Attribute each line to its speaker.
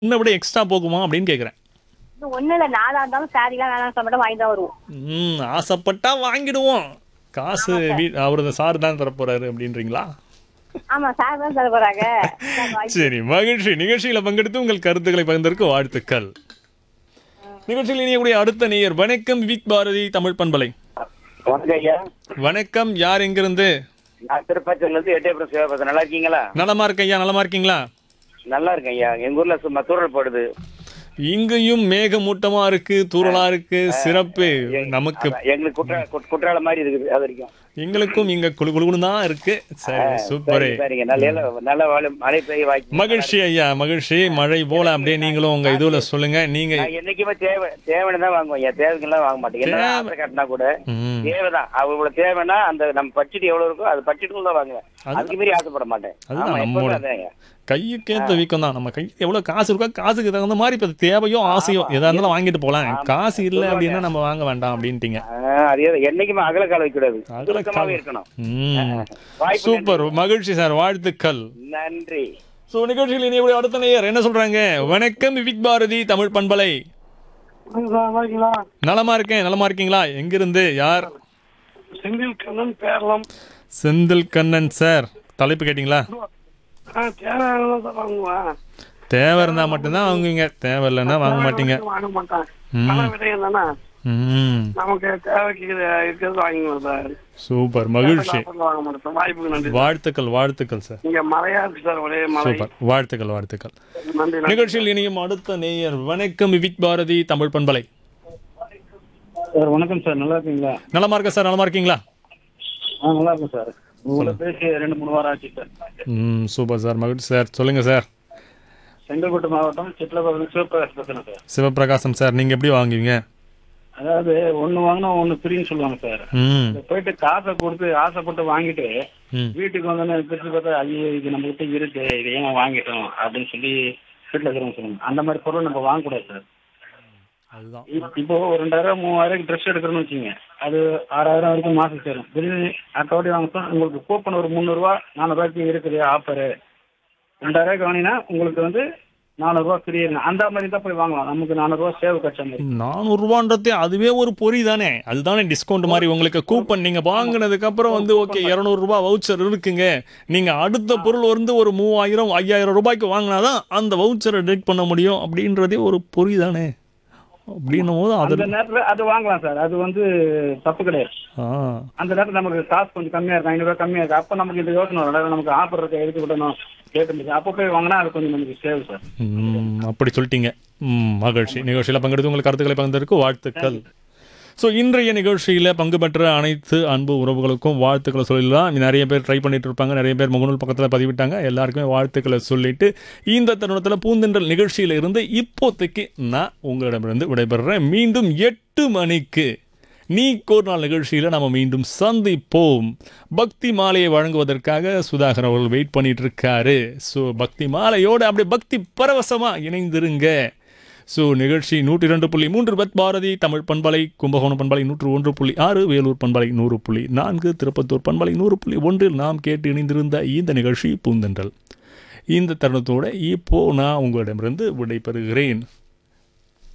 Speaker 1: இன்னும் விட எக்ஸ்ட்ரா போகுமா அப்படின்னு கேட்குறேன்
Speaker 2: இது ஒண்ணு இல்ல நாளா இருந்தாலும் சாரிலாம் வேணாம் சொல்ல மட்டும் வாங்கி தான் வருவோம்
Speaker 1: ம் ஆசைப்பட்டா வாங்கிடுவோம் காசு வீ அவர் சார் தான் தரப்போறாரு அப்படின்றீங்களா
Speaker 2: ஆமா சார் தான் தர போறாங்க
Speaker 1: சரி மகிழ்ச்சி நிகழ்ச்சியில பங்கெடுத்து உங்கள் கருத்துக்களை பகிர்ந்ததற்கு வாழ்த்துக்கள் நிகழ்ச்சியில் இணையக்கூடிய அடுத்த நேயர் வணக்கம் விக் பாரதி தமிழ் பண்பலை
Speaker 3: வணக்கம் ஐயா
Speaker 1: வணக்கம் யார் எங்கிருந்து
Speaker 3: நான் திருப்பத்தூர்ல இருந்து எட்டயபுரம் சிவபாசம் நல்லா இருக்கீங்களா
Speaker 1: நலமா இருக்க ஐயா நலமா இருக்கீங்களா
Speaker 3: நல்லா இருக்கேன் ஐயா எங்க ஊர்ல சும்மா தூரல் போடுது
Speaker 1: இங்கேயும் மேகமூட்டமா இருக்கு தூறலா இருக்கு சிறப்பு நமக்கு
Speaker 3: அதான், எங்களுக்கு குற்ற குட்- குற்றாலம் மாதிரி இருக்குது அது வரைக்கும்
Speaker 1: எங்களுக்கும் இங்க குளு குளுன்னு தான் இருக்கு சரி சூப்பர்
Speaker 3: சரி, சரிங்க நல்ல நல்ல வாழ- மழை பெய்ய வாய்ப்பு
Speaker 1: மகிழ்ச்சி ஐயா மகிழ்ச்சி மழை போல அப்படியே நீங்களும் உங்க இதுல சொல்லுங்க நீங்க
Speaker 3: நான் என்னைக்குமே தேவை தேவைன்னு தான் வாங்குவோம் ஐயா தேவைக்கெல்லாம் வாங்க மாட்டேன் என்ன
Speaker 1: தேவை.
Speaker 3: ஆசை காட்டினா கூட
Speaker 1: ம்,
Speaker 3: தேவைதான் அவங்களோட தேவைன்னா அந்த நம்ம பட்ஜெட் எவ்வளவு இருக்கோ அது பட்ஜெட்டுக்குள்ள தான் வாங்குவேன்
Speaker 1: அது-
Speaker 3: அதுக்கு மீறி ஆசைப்பட மாட்டேன்
Speaker 1: அதுதான்
Speaker 3: ஆமா
Speaker 1: நம்மோட-
Speaker 3: எப்பவுமே அதாங்க
Speaker 1: கையுக்கு ஏத்த வீக்கம் தான் நம்ம கை எவ்வளவு காசு இருக்கோ காசுக்கு தகுந்த மாதிரி இப்ப தேவையோ ஆசையோ எதா இருந்தாலும் வாங்கிட்டு போலாம் காசு இல்ல அப்படின்னா நம்ம வாங்க வேண்டாம் அப்படின்ட்டீங்க
Speaker 3: ஆஹ், அதே தான். என்னைக்குமே அகல கால வைக்கக்கூடாது
Speaker 1: அகல கால்.
Speaker 3: சுத்தமாவே இருக்கணும்
Speaker 1: ம்
Speaker 3: வாய்ப்பு
Speaker 1: சூப்பர் மகிழ்ச்சி சார் வாழ்த்துக்கள்
Speaker 3: நன்றி
Speaker 1: சோ நிகழ்ச்சியில் இனிய அடுத்த நேயர் என்ன சொல்றாங்க வணக்கம் விக் பாரதி தமிழ் பண்பலை நலமா இருக்கேன் நலமா இருக்கீங்களா எங்கிருந்து யார்
Speaker 4: செந்தில் கண்ணன் பேரலாம்
Speaker 1: செந்தில் கண்ணன் சார் தலைப்பு கேட்டிங்களா
Speaker 4: ஆ தேவையானதான் சார் வாங்குவேன்
Speaker 1: தேவை இருந்தா மட்டும்தான் வாங்குவீங்க தேவை இல்லைன்னா வாங்க மாட்டீங்க
Speaker 4: வாங்க மாட்டேன்
Speaker 1: ம்.
Speaker 4: பண விடயம் தானே
Speaker 1: ம்
Speaker 4: நமக்கு தேவைக்கு இது இருக்கிறது வாங்கிக்குவோம் சார்
Speaker 1: சூப்பர் மகிழ்ச்சி
Speaker 4: ஆஃபர்ல வாங்க மாட்டோம் சார். வாய்ப்புக்கு நன்றி
Speaker 1: வாழ்த்துக்கள் வாழ்த்துக்கள் சார்
Speaker 4: இங்க மழையா இருக்கு சார் ஒரே மழை
Speaker 1: சூப்பர் வாழ்த்துக்கள் வாழ்த்துக்கள்
Speaker 4: நன்றி நன்றி
Speaker 1: நிகழ்ச்சியில் இனியும் அடுத்த நேயர் வணக்கம் விக் பாரதி தமிழ் பண்பலை
Speaker 5: சார் வணக்கம் சார் நல்லா இருக்கீங்களா
Speaker 1: நலமா இருக்க சார் நலமா இருக்கீங்களா
Speaker 5: ஆ நல்லா இருக்கும் சார் உங்களை பேசி ரெண்டு மூணு வாரம் ஆச்சு சார்
Speaker 1: ம் சூப்பர் சார் மகிழ்ச்சி சார் சொல்லுங்க சார்
Speaker 5: செங்கல்பட்டு மாவட்டம் சிட்லபாக்கம் சிவபிரகாஷ் பேசுறேன் சார்
Speaker 1: சிவபிரகாசம் சார் நீங்க எப்படி வாங்குவீங்க
Speaker 5: அதாவது ஒண்ணு வாங்கினா ஒண்ணு ஃப்ரீன்னு சொல்லுவாங்க சார்
Speaker 1: ம்
Speaker 5: இத போயிட்டு காசை கொடுத்து ஆசைப்பட்டு வாங்கிட்டு
Speaker 1: ம்
Speaker 5: வீட்டுக்கு வந்தோன்னே பிரிச்சு பார்த்தா ஐயோ இது நம்ம கிட்ட இருக்கு இது ஏன் வாங்கிட்டோம் அப்படின்னு சொல்லி வீட்டில் இருக்கிறவங்க சொல்லுவாங்க அந்த மாதிரி பொருள் நம்ம வாங்கக்கூடாது சார்
Speaker 1: அதுதான்
Speaker 5: இப்- இப்போ ஒரு ரெண்டாயிரம் மூவாயிரம் ட்ரெஸ் எடுக்கிறோம்னு வச்சுங்க அது ஆறாயிரம் வரைக்கும் மாசம் சேரும் திடீர்னு அக்கௌண்டி வாங்க சொன்னா உங்களுக்கு கூப்பன் ஒரு முந்நூறுரூவா நானூறுரூவாய்க்கு இருக்குது ஆஃபரு ரெண்டாயிரம் வாங்கினா உங்களுக்கு வந்து நானூறுரூவா ஃப்ரீ அந்த மாதிரி தான் போய் வாங்கலாம் நமக்கு நானூறுரூவா சேவ் கட்ச மாதிரி
Speaker 1: நானூறுரூவான்றதே அதுவே ஒரு பொறி தானே அதுதானே டிஸ்கவுண்ட் மாதிரி உங்களுக்கு கூப்பன் நீங்க வாங்கினதுக்கு அப்புறம் வந்து ஓகே இரநூறுபா வவுச்சர் இருக்குங்க நீங்க அடுத்த பொருள் வந்து ஒரு மூவாயிரம் ஐயாயிரம் ரூபாய்க்கு வாங்கினாதான் அந்த வவுச்சரை டெட் பண்ண முடியும் அப்படின்றதே ஒரு பொறி தானே அப்படின்னும் போது அது
Speaker 5: அந்த நேரத்தில் அது வாங்கலாம் சார் அது வந்து தப்பு கிடையாது
Speaker 1: ஆ
Speaker 5: அந்த நேரத்தில் நமக்கு காசு கொஞ்சம் கம்மியாக இருக்கும் ஐநூறுரூவா கம்மியாக இருக்கு அப்போ நமக்கு இந்த யோசனை வரும் அதாவது நமக்கு ஆஃபர் இருக்க எடுத்து விடணும் கேட்டு அப்போ போய் வாங்கினா அது கொஞ்சம் நமக்கு சேவ் சார்
Speaker 1: ம், அப்படி சொல்லிட்டீங்க ம், மகிழ்ச்சி நிகழ்ச்சியில் பங்கெடுத்து உங்கள் கருத்துக்களை பகிர்ந்ததற்கு வாழ்த்துக்கள் ஸோ இன்றைய நிகழ்ச்சியில் பங்கு பெற்ற அனைத்து அன்பு உறவுகளுக்கும் வாழ்த்துக்களை சொல்லலாம் நிறைய பேர் ட்ரை பண்ணிட்டு இருப்பாங்க நிறைய பேர் முகநூல் பக்கத்தில் பதிவிட்டாங்க எல்லாருக்குமே வாழ்த்துக்களை சொல்லிட்டு இந்த தருணத்தில் பூந்தென்றல் நிகழ்ச்சியில் இருந்து இப்போதைக்கு நான் உங்களிடமிருந்து விடைபெறுறேன் மீண்டும் எட்டு மணிக்கு நீ ஒரு நாள் நிகழ்ச்சியில் நம்ம மீண்டும் சந்திப்போம் பக்தி மாலையை வழங்குவதற்காக சுதாகர் அவர்கள் வெயிட் பண்ணிட்டு இருக்காரு ஸோ பக்தி மாலையோடு அப்படியே பக்தி பரவசமாக இணைந்திருங்க ஸோ நிகழ்ச்சி நூற்றி இரண்டு புள்ளி மூன்று பத் பாரதி தமிழ் பண்பலை கும்பகோணம் பண்பலை நூற்று ஒன்று புள்ளி ஆறு வேலூர் பண்பலை நூறு புள்ளி நான்கு திருப்பத்தூர் பண்பலை நூறு புள்ளி ஒன்றில் நாம் கேட்டு இணைந்திருந்த இந்த நிகழ்ச்சி பூந்தென்றல் இந்த தருணத்தோட இப்போ நான் உங்களிடமிருந்து விடைபெறுகிறேன்